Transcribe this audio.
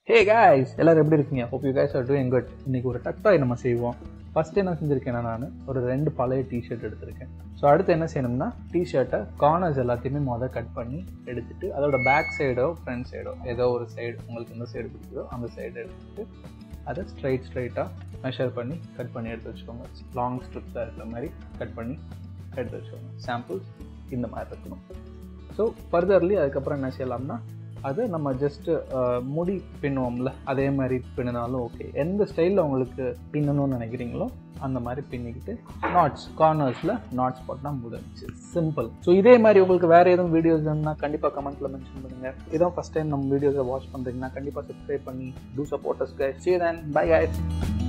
ஹே guys எல்லாரும் எப்படி இருக்கீங்க hope you guys are doing good இன்னைக்கு ஒரு டக்டாய் நம்ம செய்வோம் ஃபர்ஸ்ட் என்ன செஞ்சுருக்கேன்னா நான் ஒரு ரெண்டு பழைய டிஷர்ட் எடுத்திருக்கேன் ஸோ அடுத்து என்ன செய்யணும்னா டிஷர்ட்டை கார்னர்ஸ் எல்லாத்தையுமே மொதல் கட் பண்ணி எடுத்துட்டு அதோட பேக் சைடோ ஃப்ரண்ட் சைடோ ஏதோ ஒரு சைடு உங்களுக்கு எந்த சைடு பிடிக்குதோ அந்த சைடு எடுத்துட்டு அதை ஸ்ட்ரைட் ஸ்ட்ரைட்டாக மெஷர் பண்ணி கட் பண்ணி எடுத்து வச்சுக்கோங்க லாங் ஸ்ட்ரிப்ஸாக இருக்கிற மாதிரி கட் பண்ணி எடுத்து வச்சுக்கோங்க சாம்பிள்ஸ் இந்த மாதிரி இருக்கணும் ஸோ ஃபர்தர்லி அதுக்கப்புறம் என்ன செய்யலாம்னா அதை நம்ம ஜஸ்ட்டு முடி பின்னுவோம்ல அதே மாதிரி பின்னினாலும் ஓகே எந்த ஸ்டைலில் உங்களுக்கு பின்னணும்னு நினைக்கிறீங்களோ அந்த மாதிரி பின்னிக்கிட்டு நாட்ஸ் கார்னர்ஸில் நாட்ஸ் போட்டால் முடிஞ்சு சிம்பிள் ஸோ இதே மாதிரி உங்களுக்கு வேறு எதுவும் வீடியோஸ் வேணும்னா கண்டிப்பாக கமெண்ட்டில் மென்ஷன் பண்ணுங்கள் இதான் ஃபஸ்ட் டைம் நம்ம வீடியோஸை வாட்ச் பண்ணுறீங்கன்னா கண்டிப்பாக சப்ஸ்கிரைப் பண்ணி do supporters guy see then bye guys